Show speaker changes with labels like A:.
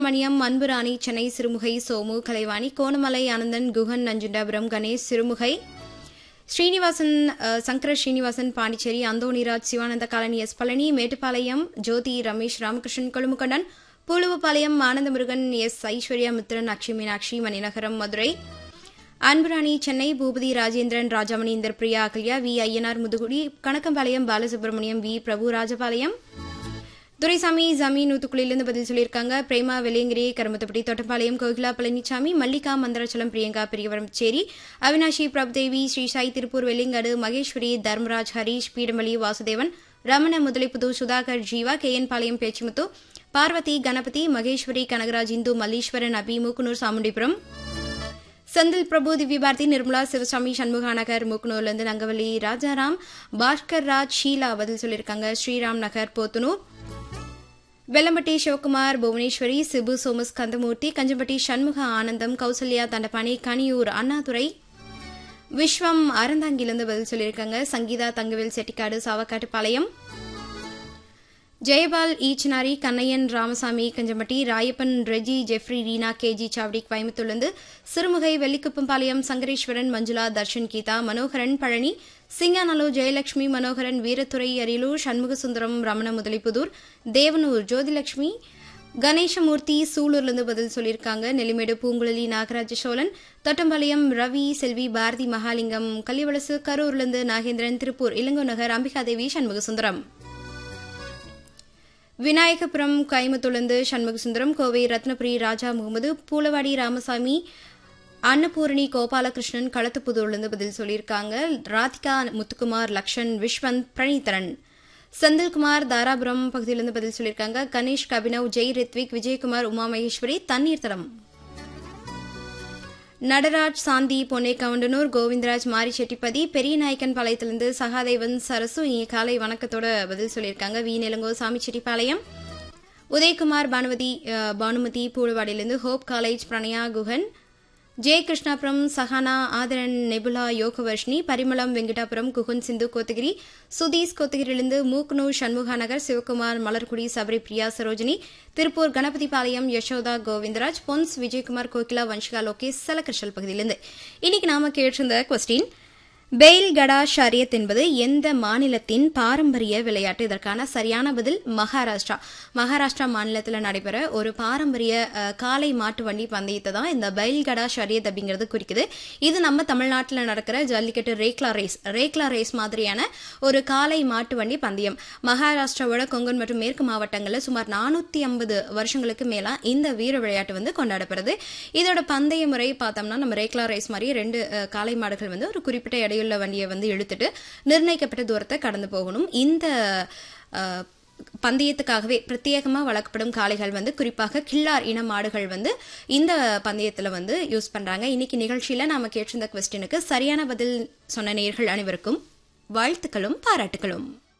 A: மணியம் அன்புராணி சென்னை சிறுமுகை சோமு கலைவாணி கோணமலை ஆனந்தன் குகன் நஞ்சுண்டாபுரம் கணேஷ் சிறுமுகை ஸ்ரீனிவாசன் அஹ், Sankara Srinivasan Pondicherry Anthonyraj Sivananda colony S Palani Mettupalayam Jothi Ramesh Ramakrishnan Kolumukandan Pooluvapalayam Anandamurugan S Aishwarya Mithran Akshi Meenakshi Maninagaram Madurai Anburani Chennai Boopathi Rajendran Rajamani Inder Priya Ahalya V Ayyanar Muthukudi Kanakkampalayam Balasubramaniam V Prabhu Rajapalayam Duraisamy Zamin நூத்துக்குழியிலிருந்து பதில் சொல்லியிருக்காங்க பிரேமா வெள்ளியங்கிரி கருமத்தப்பட்டி தொட்டப்பாளையம் கோகிலா பழனிசாமி மல்லிகா மந்தராச்சலம் பிரியங்கா பெரியவரம்சேரி அவினாஷி பிரபுதேவி ஸ்ரீசாய் திருப்பூர் வெள்ளிங்காடு மகேஸ்வரி தர்மராஜ் ஹரீஷ் பீடமலி வாசுதேவன் ரமண முதலிப்புது சுதாகர் ஜீவா கே என் பாளையம் பேச்சிமுத்து பார்வதி கணபதி மகேஸ்வரி கனகராஜ் இந்து மல்லீஸ்வரன் அபி மூக்குனூர் சாமுண்டிபுரம் செந்தில் பிரபு திவ்யபாரதி நிர்மலா சிவசாமி சண்முகா நகர் மூக்குனூர்லேருந்து நங்கவல்லி ராஜாராம் பாஸ்கர் ராஜ் ஷீலா பதில் சொல்லியிருக்காங்க ஸ்ரீராம் நகர் போத்தனூர் வெல்லம்பட்டி சிவகுமார் புவனேஸ்வரி சிபு சோமஸ் கந்தமூர்த்தி கஞ்சம்பட்டி சண்முக ஆனந்தம் கௌசல்யா தண்டபாணி கனியூர் அண்ணாதுரை விஸ்வம் அறந்தாங்கிலிருந்து பதில் சொல்லியிருக்காங்க சங்கீதா தங்கவேல் செட்டிக்காடு சாவக்காட்டு பாளையம் ஜெயபால் ஈச்சனாரி கண்ணையன் ராமசாமி கஞ்சம்பட்டி ராயப்பன் ரெஜி ஜெஃப்ரி ரீனா கேஜி சாவடி கோயம்புத்தூர்லேருந்து சிறுமுகை வெள்ளிக்குப்பம்பாளையம் சங்கரேஸ்வரன் மஞ்சுளா தர்ஷன் கீதா மனோகரன் பழனி சிங்கானலோ ஜெயலட்சுமி மனோகரன் வீரத்துறை அரியலூர் சண்முகசுந்தரம் ரமண முதலிப்புதூர் தேவனூர் ஜோதிலட்சுமி கணேசமூர்த்தி சூலூர்லேருந்து பதில் சொல்லியிருக்காங்க நெல்லிமேடு பூங்குழலி நாகராஜ சோழன் தொட்டம்பாளையம் ரவி செல்வி பாரதி மகாலிங்கம் கள்ளிவளசு கரூர்லேருந்து நாகேந்திரன் திருப்பூர் இளங்கோ நகர் அம்பிகாதேவி சண்முகசுந்தரம் விநாயகபுரம் கோயம்புத்தூர்லேருந்து சண்முகசுந்தரம் கோவை ரத்னபுரி ராஜா முகமது பூலவாடி ராமசாமி அன்னபூரணி கோபாலகிருஷ்ணன் களத்துப்புதூர்லேருந்து பதில் சொல்லியிருக்காங்க ராதிகா முத்துக்குமார் லக்ஷன் விஸ்வந்த் பிரணீதரன் செந்தில்குமார் தாராபுரம் பகுதியிலிருந்து பதில் சொல்லியிருக்காங்க கணேஷ் கபினவ் ஜெய் ரித்விக் விஜயகுமார் உமா மகேஸ்வரி தண்ணீர் தடம் நடராஜ் சாந்தி பொன்னே கவுண்டனூர் கோவிந்தராஜ் மாரிச்செட்டிப்பதி பெரிய நாயக்கன் பாளையத்திலிருந்து சகாதேவன் சரசு இங்கே காலை வணக்கத்தோட பதில் சொல்லியிருக்காங்க வி நிலங்கோ சாமிச்செட்டிப்பாளையம் உதயகுமார் பானுமதி அஹ், பானுமதி பூழுவாடியிலிருந்து hope college Pranaya Guhan J Krishnapuram Sahana Adharan Nebula Yogavarshini Parimalam Venkatapuram Kugun Sindhu Kotagiri Sudheesh கோத்தகிரியிலிருந்து மூக்னூர் சண்முகா நகர் சிவகுமார் மலர்குடி சபரி பிரியா சரோஜினி திருப்பூர் கணபதிபாளையம் யசோதா கோவிந்தராஜ் பொன்ஸ் விஜயகுமார் கோகிலா வன்ஷிகா லோகேஷ் சலக்கர்ஷல் பகுதியிலிருந்து இன்னைக்கு நாம கேட்டிருந்த கொஸ்டின் பெயில் கடா ஷரியத் என்பது எந்த மாநிலத்தின் பாரம்பரிய விளையாட்டு இதற்கான சரியான பதில் மகாராஷ்டிரா மகாராஷ்டிரா மாநிலத்தில் நடைபெற ஒரு பாரம்பரிய அஹ், காளை மாட்டு வண்டி பந்தயத்தை தான் இந்த பெயில் கடா ஷரியத் அப்படிங்கிறது குறிக்குது இது நம்ம தமிழ்நாட்டில் நடக்கிற ஜல்லிக்கட்டு ரேக்லா ரேஸ் ரேக்லா ரேஸ் மாதிரியான ஒரு காளை மாட்டு வண்டி பந்தயம் மகாராஷ்டிராவோட கொங்கன் மற்றும் மேற்கு மாவட்டங்களில் சுமார் நானூத்தி ஐம்பது வருஷங்களுக்கு மேலா இந்த வீர விளையாட்டு வந்து கொண்டாடப்படுது இதோட பந்தய முறை பார்த்தோம்னா நம்ம ரேக்லா ரேஸ் மாதிரி ரெண்டு அஹ், காளை மாடுகள் வந்து ஒரு குறிப்பிட்ட எடையுள்ள வண்டியை வந்து இழுத்துட்டு நிர்ணயிக்கப்பட்ட தூரத்தை கடந்து போகணும் இந்த அஹ், பந்தயத்துக்காகவே பிரத்யேகமாக வளர்க்கப்படும் காளைகள் வந்து குறிப்பாக கில்லார் இன மாடுகள் வந்து இந்த பந்தயத்தில் வந்து யூஸ் பண்றாங்க இன்னைக்கு நிகழ்ச்சியில நாம கேட்டிருந்த கொஸ்டினுக்கு சரியான பதில் சொன்ன நேயர்கள் அனைவருக்கும் வாழ்த்துக்களும் பாராட்டுகளும்